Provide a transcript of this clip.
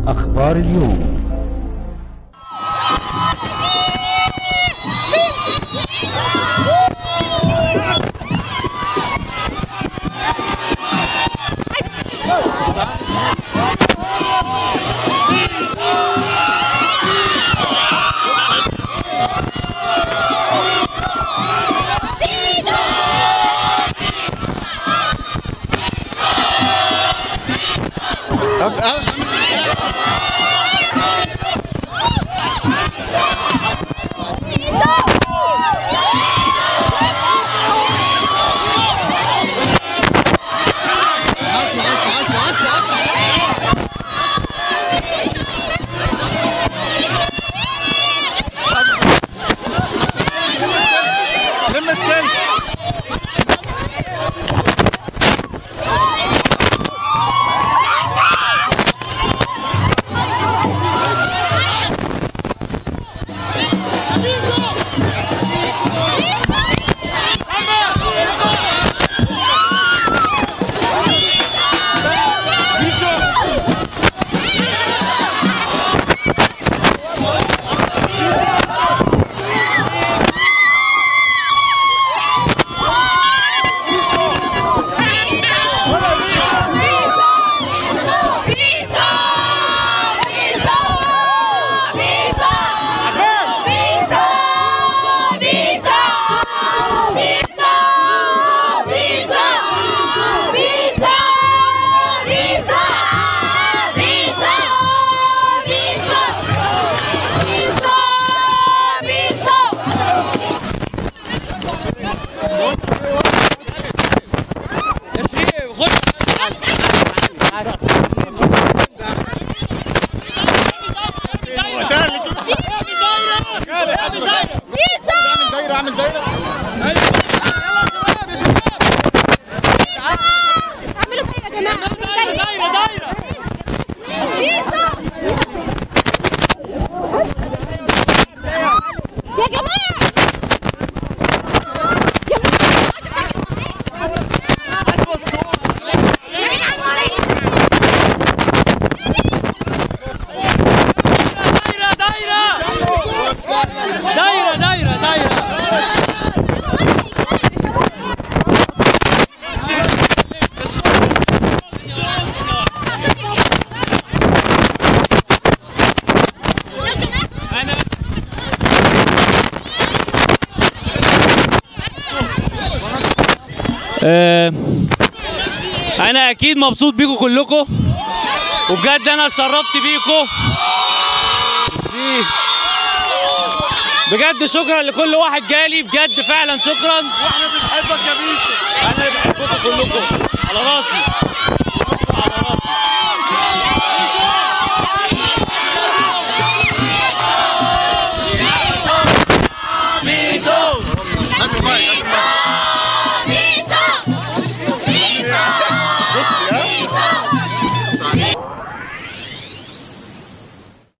أخبار اليوم لم السلك اعمل دايره اعمل دايره اعملوا دايره يا جماعه دايره دايره يا جماعه دايره دايره دايره دايره دايره انا آه، انا اكيد مبسوط بيكم كلكم وبجد انا اتشرفت بيكم دي- بجد شكرا لكل واحد جالي بجد فعلا شكرا احنا بنحبك يا بيشو انا اللي بحبكم كلكم على راسي